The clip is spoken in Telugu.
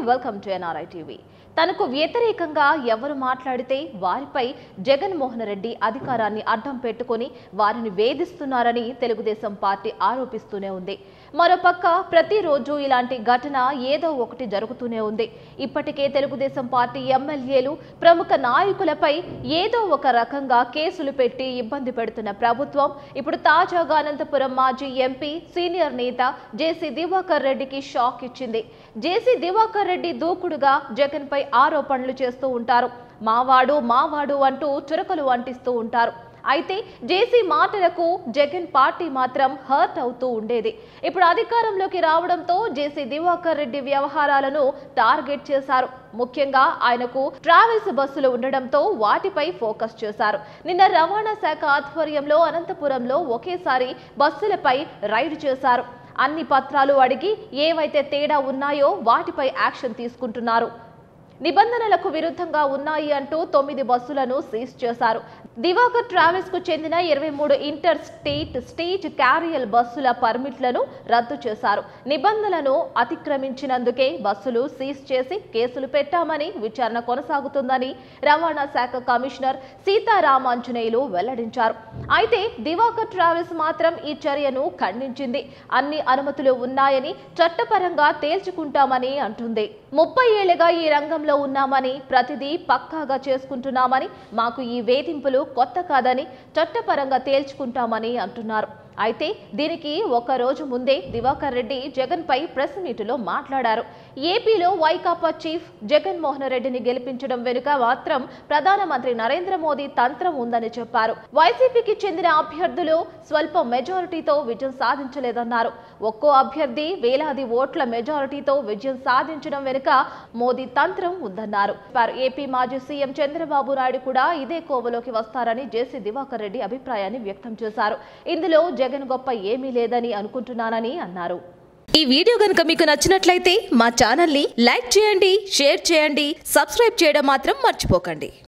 వెల్కమ్ టు ఎన్ఆర్ఐ టీవీ తనకు వ్యతిరేకంగా ఎవరు మాట్లాడితే వారిపై జగన్మోహన్ రెడ్డి అధికారాన్ని అడ్డం పెట్టుకొని వారిని వేధిస్తున్నారని తెలుగుదేశం పార్టీ ఆరోపిస్తూనే ఉంది మరోపక్క ప్రతిరోజు ఇలాంటి ఘటన ఏదో ఒకటి జరుగుతూనే ఉంది ఇప్పటికే తెలుగుదేశం పార్టీ ఎమ్మెల్యేలు ప్రముఖ నాయకులపై ఏదో ఒక రకంగా కేసులు పెట్టి ఇబ్బంది పెడుతున్న ప్రభుత్వం ఇప్పుడు తాజాగా అనంతపురం మాజీ ఎంపీ సీనియర్ నేత జేసీ దివాకర్ రెడ్డికి షాక్ ఇచ్చింది జేసీ దివాకర్ రెడ్డి దూకుడుగా జగన్ పై ఆరోపణలు చేస్తూ ఉంటారు మావాడు మావాడు అంటూ చురకలు అంటిస్తూ ఉంటారు అయితే జేసీ మాటలకు జగన్ పార్టీ మాత్రం హర్ట్ అవుతూ ఉండేది ఇప్పుడు అధికారంలోకి రావడంతో జేసీ దివాకర్ రెడ్డి వ్యవహారాలను టార్గెట్ చేశారు ముఖ్యంగా ఆయనకు ట్రావెల్స్ బస్సులు ఉండడంతో వాటిపై ఫోకస్ చేశారు నిన్న రవాణా శాఖ ఆధ్వర్యంలో అనంతపురంలో ఒకేసారి బస్సులపై రైడ్ చేశారు అన్ని పత్రాలు అడిగి ఏవైతే తేడా ఉన్నాయో వాటిపై యాక్షన్ తీసుకుంటున్నారు నిబంధనలకు విరుద్ధంగా ఉన్నాయి అంటూ తొమ్మిది బస్సులను సీజ్ చేశారు దివాకర్ ట్రావెల్స్ కు చెందిన ఇరవై మూడు ఇంటర్ స్టేట్ స్టేట్ క్యారియల్ బస్సుల పర్మిట్లను రద్దు చేశారు నిబంధనలను అతిక్రమించినందుకే బస్సులు సీజ్ చేసి కేసులు పెట్టామని విచారణ కొనసాగుతుందని రవాణా శాఖ కమిషనర్ సీతారామాంజనేయులు వెల్లడించారు అయితే దివాకర్ ట్రావెల్స్ మాత్రం ఈ చర్యను ఖండించింది అన్ని అనుమతులు ఉన్నాయని చట్టపరంగా తేల్చుకుంటామని అంటుంది ముప్పై ఏళ్లుగా ఈ రంగంలో ఉన్నామని ప్రతిదీ పక్కాగా చేసుకుంటున్నామని మాకు ఈ వేధింపులు కొత్త కాదని చట్టపరంగా తేల్చుకుంటామని అంటున్నారు అయితే దీనికి ఒక రోజు ముందే దివాకర్ రెడ్డి జగన్ పై ప్రెస్ మీటులో మాట్లాడారు ఏపీలో వైకాపా చీఫ్ జగన్మోహన్ రెడ్డిని గెలిపించడం వెనుక మాత్రం ప్రధానమంత్రి నరేంద్ర మోదీ తంత్రం ఉందని చెప్పారు వైసీపీకి చెందిన అభ్యర్థులు స్వల్ప మెజారిటీతో విజయం సాధించలేదన్నారు ఒక్కో అభ్యర్థి వేలాది ఓట్ల మెజారిటీతో విజయం సాధించడం వెనుక మోదీ తంత్రం ఉందన్నారు ఏపీ మాజీ సీఎం చంద్రబాబు నాయుడు కూడా ఇదే కోవలోకి వస్తారని జేసీ దివాకర్ రెడ్డి అభిప్రాయాన్ని వ్యక్తం చేశారు ఇందులో జగన్ గొప్ప ఏమీ లేదని అనుకుంటున్నానని అన్నారు ఈ వీడియో గనుక మీకు నచ్చినట్లయితే మా ఛానల్ని లైక్ చేయండి షేర్ చేయండి సబ్స్క్రైబ్ చేయడం మాత్రం మర్చిపోకండి